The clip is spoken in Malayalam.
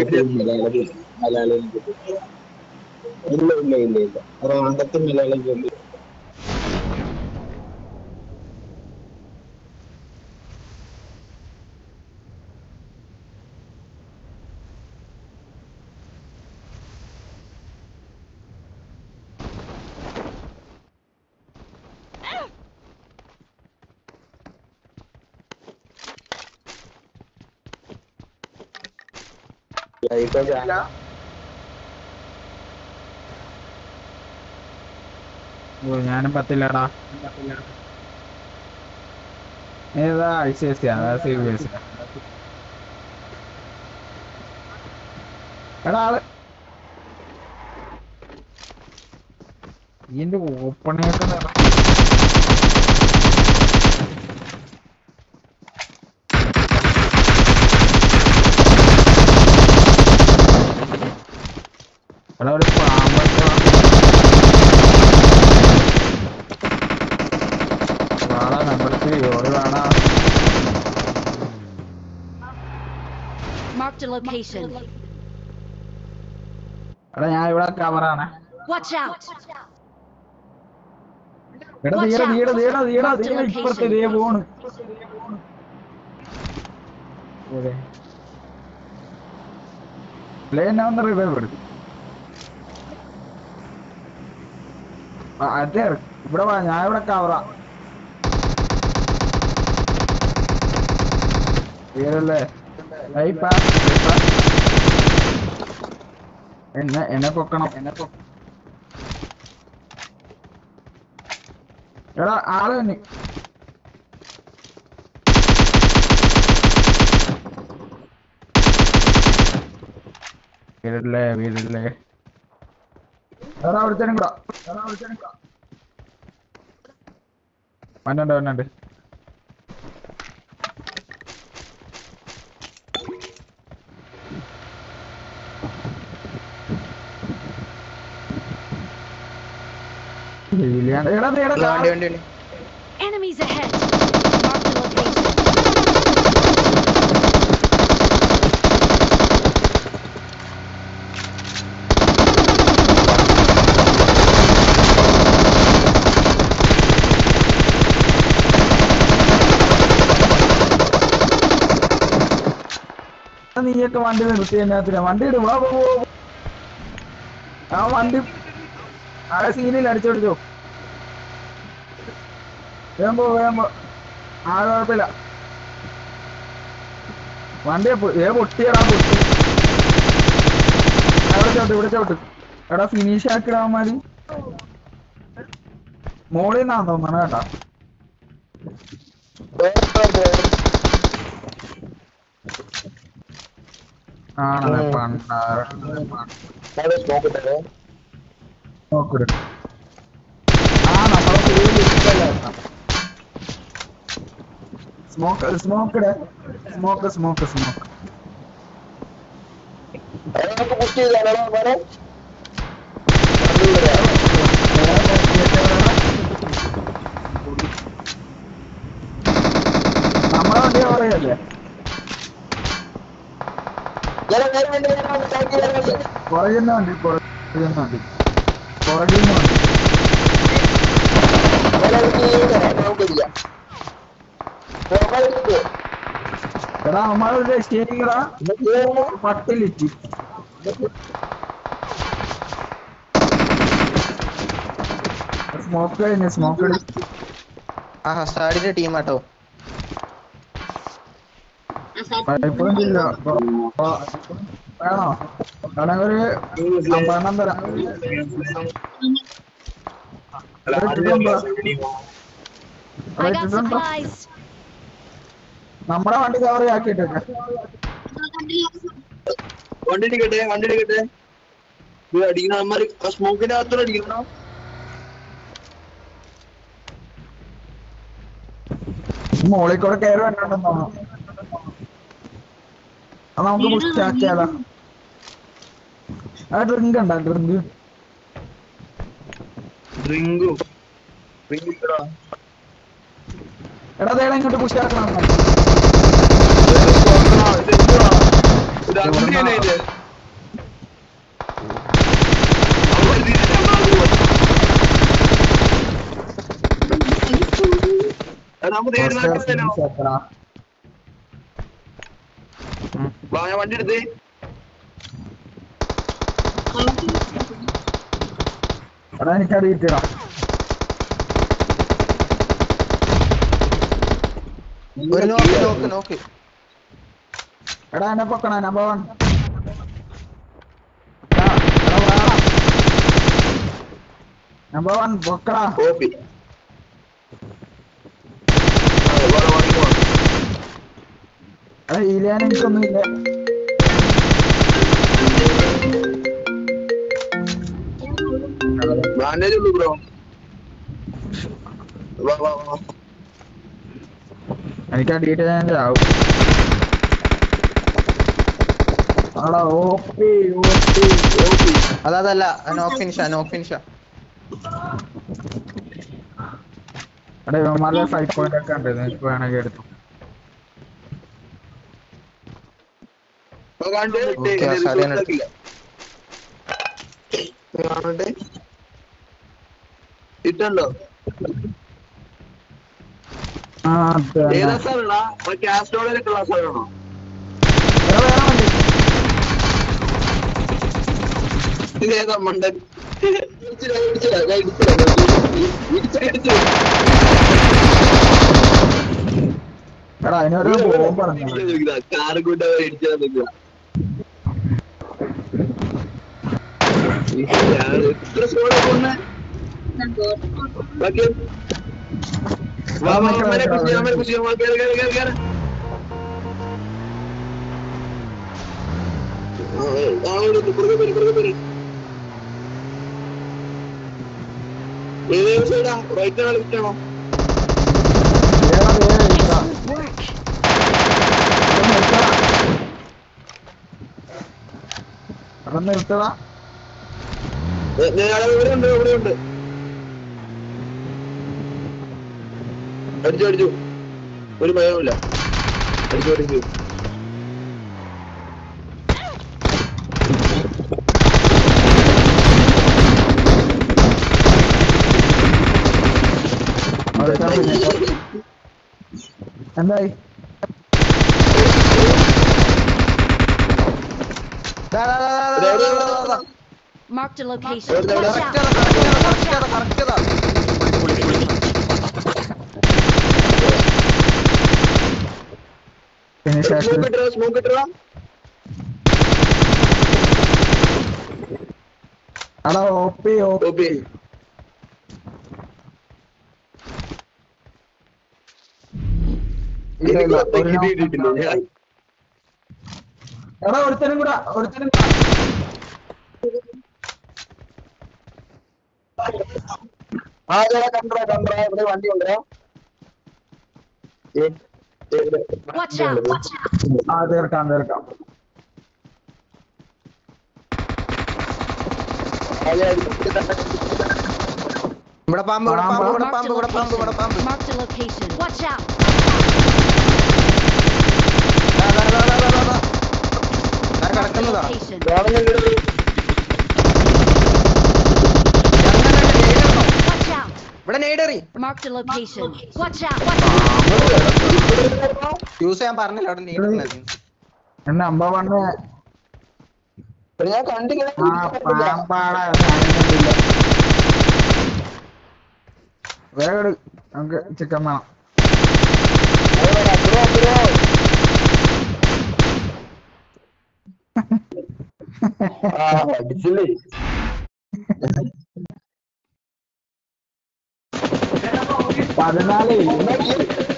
മലയാളം മലയാളം ഇല്ല ഇല്ല ഇല്ല ഇല്ല റാണ്ടത്ത് മലയാളം കേട്ടു ഓ ഞാനും പത്തില്ലടാ ഏതാ ഐ സി എസ് സി അതാ സി ബി എസ് എടാ ആള് ഇതിന്റെ ഓപ്പണേറ്റ് എടാ ഒരു പാമ്പൊക്കെ വാടാ നമ്മൾക്ക് ഓടി വാടാ Marked a location. എടാ ഞാൻ ഇവിടെ കവറാണ് Watch out! എടാ Watch തീട out. തീട തീട തീട Mark the തീട ഇപ്പുറത്ത് location. ഇതേ പോണ് പ്ലേ എന്നെ ഒന്ന് റിവൈവ് എടുത്തു അതെ ഇവിടെ വാ ഞാൻ ഇവിടെ കവറാ തീരല്ലേ ലൈപ്പാ ലൈപ്പാ എന്നെ എന്നെ പൊക്കണം എന്നെ പൊക്കണം എടാ ആള് തന്നെ വീടില്ലേ വീടില്ലേ എടാ അവിടുത്തേനും കൂടാ എടാ അവിടുത്തേനും കൂടാ വന്നുണ്ട് വന്നുണ്ട് ഇല്ലാണ്ട് എടാ ദേ എടാ വണ്ടി വണ്ടി വണ്ടി Enemies ahead! Marked a location. നീയൊക്കെ വണ്ടി നിർത്തി എന്നാത്തിനാ വണ്ടി ഇടും വാ, പോ, പോ, പോ. ആ വണ്ടി ആ സീനിൽ അടിച്ചോടിച്ചോ വേഗം പോ വേഗം പോ ആ കുഴപ്പമില്ല വണ്ടി പൊ- ഏ പൊട്ടിയടാ പൊട്ടി ആ, ഇവിടെ ചോട്ട് ഇവിടെ ചോട്ട് എടാ ഫിനിഷ് ആക്കിടാ മതി മോളിൽ നിന്നാന്ന് തോന്നണ കേട്ടാ ആണല്ലേ ഉം. പണ്ടാറ നോക്കട്ടെ നോക്കിട് ആ നമ്മളെ പേര് ഇഷ്ടല്ലായിരുന്ന smoke smoke smoke smoke smoke നമുക്ക് പുഷ് ചെയ്താലോ മോനെ നമ്മളെ വണ്ടി പറയല്ലേ ഞാൻ വേറെ വണ്ടി വേറെ വണ്ടി ബാക്കി വേറെ വണ്ടി പുറകുന്ന വണ്ടി പുറകുന്ന വണ്ടി പുറകുന്ന വണ്ടി വേറെ വണ്ടി നമുക്കില്ല പുറമെ എടാ നമ്മളെ സ്റ്റേറ്റിങ്ങടാ പട്ടിലിറ്റി സ്മോക്ക് കഴിഞ്ഞു സ്മോക്ക് ആ ഹസാഡിന്റെ ടീമാട്ടോ ഇല്ല വേണോ വേണമെങ്കിൽ ഒരു അമ്പതെണ്ണം തരാം I got supplies. നമ്മുടെ വണ്ടി കവർ ആക്കിയിട്ടൊക്കെ വണ്ടി അടിക്കട്ടെ വണ്ടി അടിക്കട്ടെ ഇത് അടിക്കണ അമ്മമാര് സ്മോക്കിന്റെ അകത്തോടെ അടിക്കണം മോളിൽ കൂടെ കയറി വേണ്ടെന്ന് തോന്നുന്നു അത് നമുക്ക് പുഷ് ആക്കിയാലോ ആ ഡ്രിങ്ക് ഉണ്ടോ ഡ്രിങ്ക് ഡ്രിങ്കു ഡ്രിങ്ക് ഇട്ടടാ എടാ ദേടാ ഇങ്ങോട്ട് പുഷ് ആക്കണം ഇത് എന്തുവാ? ഇത് അങ്ങനെ ഇത് അത് നമുക്ക് നേരിട്ട് നടക്കുന്നതല്ലോ എത്ര വാ ഞാൻ വണ്ടി എടുത്ത് എടാ എനിക്കത് കിട്ടിയടാ ഒരു നോക്ക് നോക്ക് നോക്ക് എടാ എന്നെ പൊക്കണ നമ്പർ വൺ നമ്പർ വൺ പൊക്കടാ കോപ്പി ആ, വാ, വാ, ഇങ്ങ് വാ. എടാ ഇല്ലാൻ എനിക്കൊന്നുമില്ല ബാൻഡേജ് ഉള്ളു ബ്രോ വാ വാ വാ എനിക്ക് അടിയിട്ട് ഞാൻ ചാവും എടാ ഓപ്പി ഓപ്പി കോപ്പി അതല്ല നോക്ക് ഫിനിഷാ നോക്ക് ഫിനിഷാ എടാ ഇവന്മാരുടെ ഫൈവ് പോയിന്റ് ഒക്കെ ഉണ്ട് നിനക്ക് വേണമെങ്കിൽ എടുത്തു അപ്പൊ കണ്ട് ഓക്കേ, ഇട്ടേ, ആ സാധനം result ആക്കില്ല. കാണട്ടെ ഇട്ടുണ്ടോ ആ അത് തന്നെ. ഏതാ സാറാ കാസ്ട്രോളിലൊക്കെ ഉള്ള സാറാണോ എടാ, വേറെ വണ്ടി. ഇത് ഏതാ മണ്ടൻ ഇടിച്ചില്ല, ഇടിച്ചില്ല, ഞാൻ ഇടിച്ചില്ല, ഞാൻ ഇടിച്ചില്ല, ഇടിച്ചില്ല. എടാ അതിനൊരു ബോംബ് പറഞ്ഞു ഇടിച്ചില്ല നോക്കിയതാ, കാറ് കൊണ്ട് അവൻ ഇടിച്ചതാ നോക്കിയതാ. ഞാൻ എത്ര സ്കോഡാ കൊന്നേ? ബാക്കി? വാ, വാ, അവന്മാരെ push ചെയ്യാം, അവന്മാരെ push ചെയ്യാം, വാ, കേറ്, കേറ്, കേറ്, കേറ്. ആ, ആ, അവിടെ ഉണ്ട്, പുറകെ പോര്, പുറകെ പോര്. ഏത് സൈഡാ റൈറ്റ് ആണോ ലെഫ്റ്റ് ആണോ വേറെ വേറെ ഇല്ല. Work. എടാ നിർത്തടാ ഞാൻ ഇവിടെ ഉണ്ട് ഇവിടെ ഉണ്ട് അടിച്ചു അടിച്ചു ഒരു ഭയവുമില്ല അടിച്ചു അടിച്ചു അടുത്ത പിന്നെ. എന്തായി ദാ, ദാ, ദാ, ദാ, ദാ, ദാ, ദാ, ദാ, ദാ. Marked a location. Where's the- Watch Correct out. ചെയ്തോ, correct ചെയ്തോ, correct ചെയ്തോ, correct ചെയ്തോ. ഫിനിഷ് ആക്കി സ്മോക്ക് ഇട്ടോ സ്മോക്ക് ഇട്ടോ എടാ ഓപ്പി ഓപ്പി ഓപ്പി ഇല്ല, ഇല്ല, എനിക്ക് ഒരു കിട്ടി കിട്ടിയിട്ടില്ല ഞാൻ എടാ ഒരുത്തനും കൂടെ ഒരുത്തനും കൂടെ ആ ചേട്ടാ കണ്ടോ കണ്ടോ ഇവിടെ വണ്ടി ഉണ്ടോ ഏ, ഏ, ഇവിടെ Watch out. Watch out. ആ തീർക്കാം തീർക്കാം ആ, ഞാൻ ഇവിടെ പാമ്പ് ഇവിടെ പാമ്പ് ഇവിടെ Marked പാമ്പ് a ഇവിടെ പാമ്പ് ഇവിടെ പാമ്പ് location. Marked a location. Watch out. ദാ, ദാ, ദാ, ദാ, ദാ, ദാ, ദാ. ദാ Marked a കിടക്കുന്നതാ location. വേണമെങ്കിൽ ഇങ്ങട് Watch out. ഇവിടെ നെയ്ഡറി Marked a location. Watch out. Watch out. Use ചെയ്യാൻ പറഞ്ഞില്ല അവിടെ നെയ്ഡറി എന്നെ അമ്പ വണ്ണ് ഇവിടെ ഞാൻ കണ്ടിങ്ങനെ ആ പാമ്പാടാ സാധനങ്ങളില്ല വേഗം എടു. നമുക്ക് ചിക്കൻ വേണം ബ്രോ ബ്രോ ആ അടിച്ചില്ലേ പതിനാല് ഉണ്ടാക്കി